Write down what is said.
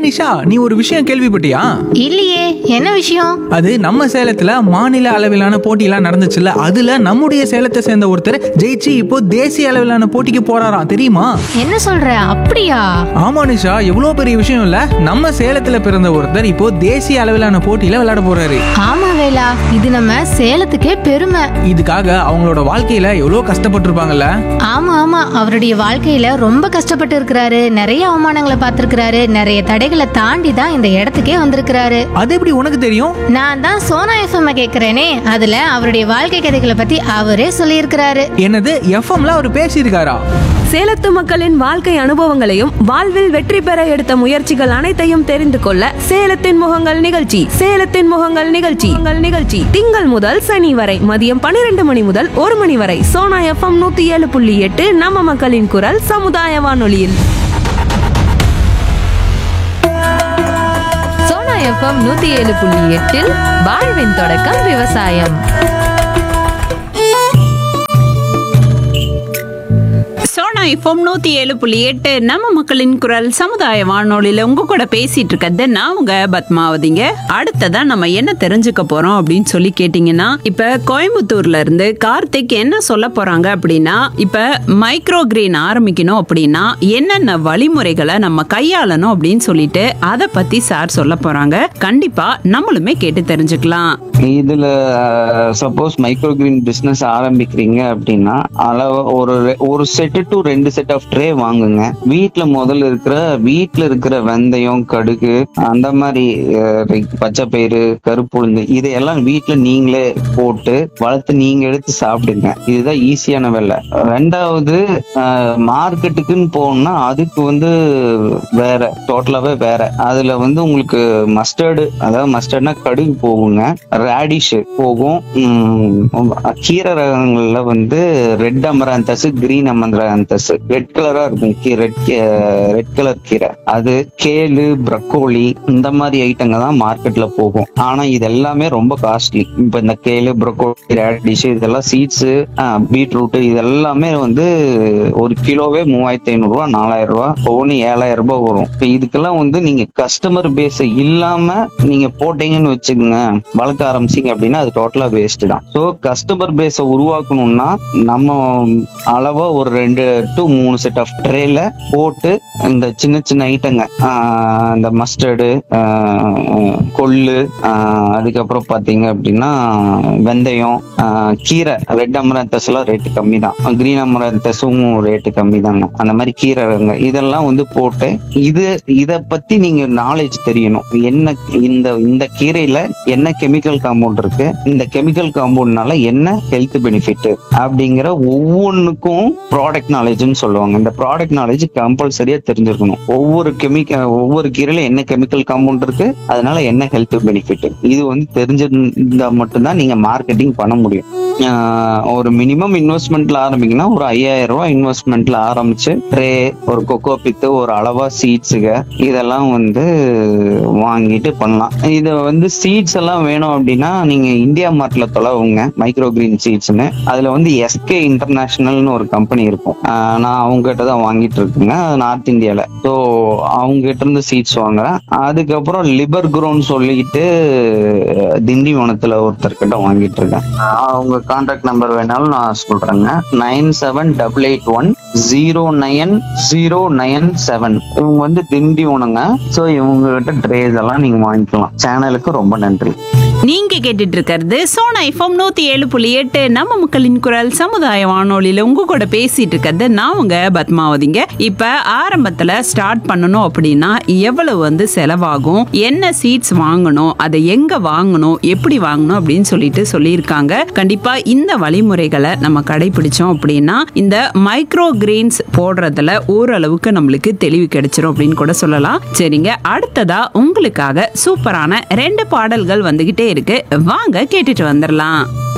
நிஷா நீ ஒரு விஷயம் கேள்விப்பட்டியா இல்லையே என்ன விஷயம் அது நம்ம சேலத்துல மாநில அளவிலான போட்டியெல்லாம் நடந்துச்சுல்ல அதுல நம்முடைய சேலத்தை சேர்ந்த ஒருத்தர் ஜெயிச்சு இப்போ தேசிய அளவிலான போட்டிக்கு போறாராம் தெரியுமா என்ன சொல்ற அப்படியா ஆமா நிஷா எவ்வளோ பெரிய விஷயம் இல்ல நம்ம சேலத்துல பிறந்த ஒருத்தர் இப்போ தேசிய அளவிலான போட்டியில விளையாட போறாரு ஆமா வேலா இது நம்ம சேலத்துக்கே பெருமை இதுக்காக அவங்களோட வாழ்க்கையில எவ்வளோ கஷ்டப்பட்டிருப்பாங்கல்ல ஆமா ஆமா அவருடைய வாழ்க்கையில ரொம்ப கஷ்டப்பட்டு இருக்கிறாரு நிறைய அவமானங்களை பார்த்திருக்கிறாரு நிறைய தடைகளை தாண்டி தான் இந்த இடத்துக்கே வந்திருக்கிறாரு அது எப்படி உனக்கு தெரியும் நான் தான் சோனா எஃப்எம் கேக்குறேனே அதுல அவருடைய வாழ்க்கை கதைகளை பத்தி அவரே சொல்லியிருக்கிறாரு என்னது எஃப்எம்ல அவர் பேசியிருக்காரா சேலத்து மக்களின் வாழ்க்கை அனுபவங்களையும் வாழ்வில் வெற்றி பெற எடுத்த முயற்சிகள் அனைத்தையும் தெரிந்து கொள்ள சேலத்தின் முகங்கள் நிகழ்ச்சி சேலத்தின் முகங்கள் நிகழ்ச்சி உங்கள் நிகழ்ச்சி திங்கள் முதல் சனி வரை மதியம் பன்னிரண்டு மணி முதல் ஒரு மணி வரை சோனா எஃப்எம் நூத்தி ஏழு புள்ளி எட்டு நம்ம மக்களின் குரல் சமுதாய வானொலியில் சோனா எஃப்எம் நூத்தி ஏழு புள்ளி எட்டில் வாழ்வின் தொடக்கம் விவசாயம் சோனா எஃப்எம் நூத்தி ஏழு புள்ளி எட்டு நம்ம மக்களின் குரல் சமுதாய வானொலியில உங்க கூட பேசிட்டு இருக்கிறது நான் உங்க பத்மாவதிங்க அடுத்ததா நம்ம என்ன தெரிஞ்சுக்க போறோம் அப்படின்னு சொல்லி கேட்டீங்கன்னா இப்ப கோயம்புத்தூர்ல இருந்து கார்த்திக் என்ன சொல்ல போறாங்க அப்படின்னா இப்ப மைக்ரோ கிரீன் ஆரம்பிக்கணும் அப்படின்னா என்னென்ன வழிமுறைகளை நம்ம கையாளணும் அப்படின்னு சொல்லிட்டு அதை பத்தி சார் சொல்ல போறாங்க கண்டிப்பா நம்மளுமே கேட்டு தெரிஞ்சுக்கலாம் இதுல சப்போஸ் மைக்ரோ கிரீன் பிசினஸ் ஆரம்பிக்கிறீங்க அப்படின்னா அளவு ஒரு ரெ- ஒரு செட்டு டு ரெண்டு செட் ஆஃப் ட்ரே வாங்குங்க வீட்ல முதல்ல இருக்கிற வீட்ல இருக்கிற வெந்தயம் கடுகு அந்த மாதிரி அஹ், like பச்சை பயிறு கருப்புளுந்து இதையெல்லாம் வீட்ல நீங்களே போட்டு வளர்த்து நீங்க எடுத்து சாப்பிடுங்க இதுதான் ஈஸியான வேலை ரெண்டாவது மார்க்கெட்டுக்குன்னு போகணும்னா அதுக்கு வந்து வேற டோட்டலாவே வேற அதுல வந்து உங்களுக்கு மஸ்டர்டு அதாவது மஸ்டர்ட்னா கடுகு போகுங்க ரேடிஷ் போகும் உம், கீரை ரகங்கள்ல வந்து red amaranthus green amaranthus red கலரா இருக்கும் ரெட் ரெட் கலர் கீரை அது கேளு ப்ரக்கோலி இந்த மாதிரி ஐட்டங்க தான் மார்க்கெட்ல போகும் ஆனா இது எல்லாமே ரொம்ப காஸ்ட்லி இப்ப இந்த கேளு ப்ரக்கோலி ரேடிஷ் இதெல்லாம் சீட்ஸ் பீட்ரூட் இது எல்லாமே வந்து ஒரு கிலோவே மூவாயிரத்தி ஐநூறு ரூபா நாலாயிரம் ரூபா ஒவ்வொன்று ஏழாயிரம் ரூபாய் வரும் இப்ப இதுக்கெல்லாம் வந்து நீங்க கஸ்டமர் பேஸ் இல்லாம நீங்க போட்டீங்கன்னு வச்சுக்கோங்க வளர்க்க ஆரம்பிச்சீங்க அப்படின்னா அது டோட்டலா வேஸ்ட் தான் ஸோ கஸ்டமர் பேஸை உருவாக்கணும்னா நம்ம அளவா ஒரு ரெண்டு டு மூணு செட் ஆஃப் ட்ரேல போட்டு இந்த சின்ன சின்ன ஐட்டங்க ஆஹ் இந்த மஸ்டர்டு கொள்ளு ஆஹ் அதுக்கப்புறம் பாத்தீங்க அப்படின்னா வெந்தயம் ஆஹ் கீரை ரெட் அமரந்தஸ் எல்லாம் ரேட்டு கம்மி தான் கிரீன் அமரந்தஸும் ரேட்டு கம்மி தாங்க அந்த மாதிரி கீரை ரகங்க இதெல்லாம் வந்து போட்டு இது இத பத்தி நீங்க நாலேஜ் தெரியணும் என்ன இந்த இந்த கீரையில என்ன கெமிக்கல் காம்பவுண்ட் இருக்கு இந்த கெமிக்கல் காம்பவுண்ட்னால என்ன ஹெல்த் பெனிஃபிட் அப்படிங்கிற ஒவ்வொன்றுக்கும் ப்ராடக்ட் நாலேஜ்னு சொல்லுவாங்க இந்த ப்ராடக்ட் நாலேஜ் கம்பல்சரியா தெரிஞ்சிருக்கணும் ஒவ்வொரு கெமிக்கல் ஒவ்வொரு கீரையில என்ன கெமிக்கல் காம்பவுண்ட் இருக்கு அதனால என்ன ஹெல்த் பெனிஃபிட் இது வந்து தெரிஞ்சிருந்தா மட்டும்தான் நீங்க மார்க்கெட்டிங் பண்ண முடியும் ஆஹ் ஒரு மினிமம் இன்வெஸ்ட்மெண்ட்ல ஆரம்பிக்கணும் ஒரு ஐயாயிரம் ரூபாய் இன்வெஸ்ட்மெண்ட்ல ஆரம்பிச்சு ட்ரே ஒரு கொக்கோ பித்து ஒரு அளவா சீட்ஸுக இதெல்லாம் வந்து வாங்கிட்டு பண்ணலாம் இது வந்து சீட்ஸ் எல்லாம் வேணும் அப்படின்னா நீங்க இந்தியா மார்ட்ல தொலைவுங்க மைக்ரோ கிரீன் சீட்ஸ்னு அதுல வந்து எஸ்கே இன்டர்நேஷனல்னு ஒரு கம்பெனி இருக்கும் ஆஹ் நான் அவங்க கிட்ட தான் வாங்கிட்டு இருக்குங்க நார்த் இந்தியால ஸோ அவங்க கிட்ட இருந்து சீட்ஸ் வாங்குறேன் அதுக்கப்புறம் லிபர் குரோன்னு சொல்லிட்டு திண்டிவனத்துல ஒருத்தர் கிட்ட வாங்கிட்டு இருக்கேன் அவங்க கான்டாக்ட் நம்பர் வேணாலும் நான் சொல்றேங்க nine seven double eight one zero nine zero nine seven இவங்க வந்து திண்டிவனங்க ஸோ இவங்க கிட்ட ட்ரேஸ் எல்லாம் நீங்க வாங்கிக்கலாம் சேனலுக்கு ரொம்ப நன்றி நீங்க கேட்டுட்டு இருக்கிறது சோனா எஃப்எம் நூத்தி ஏழு புள்ளி எட்டு நம்ம மக்களின் குரல் சமுதாய வானொலியில உங்க கூட பேசிட்டு இருக்கிறது நான் உங்க பத்மாவதிங்க இப்ப ஆரம்பத்துல ஸ்டார்ட் பண்ணணும் அப்படின்னா எவ்வளவு வந்து செலவாகும் என்ன சீட்ஸ் வாங்கணும் அதை எங்க வாங்கணும் எப்படி வாங்கணும் அப்படின்னு சொல்லிட்டு சொல்லியிருக்காங்க கண்டிப்பா இந்த வழிமுறைகளை நம்ம கடைபிடிச்சோம் அப்படின்னா இந்த மைக்ரோ கிரெயின்ஸ் போடுறதுல ஓரளவுக்கு நம்மளுக்கு தெளிவு கிடைச்சிரும் அப்படின்னு கூட சொல்லலாம் சரிங்க அடுத்ததா உங்களுக்காக சூப்பரான ரெண்டு பாடல்கள் வந்துகிட்டே இருக்கு வாங்க கேட்டுட்டு வந்துடலாம்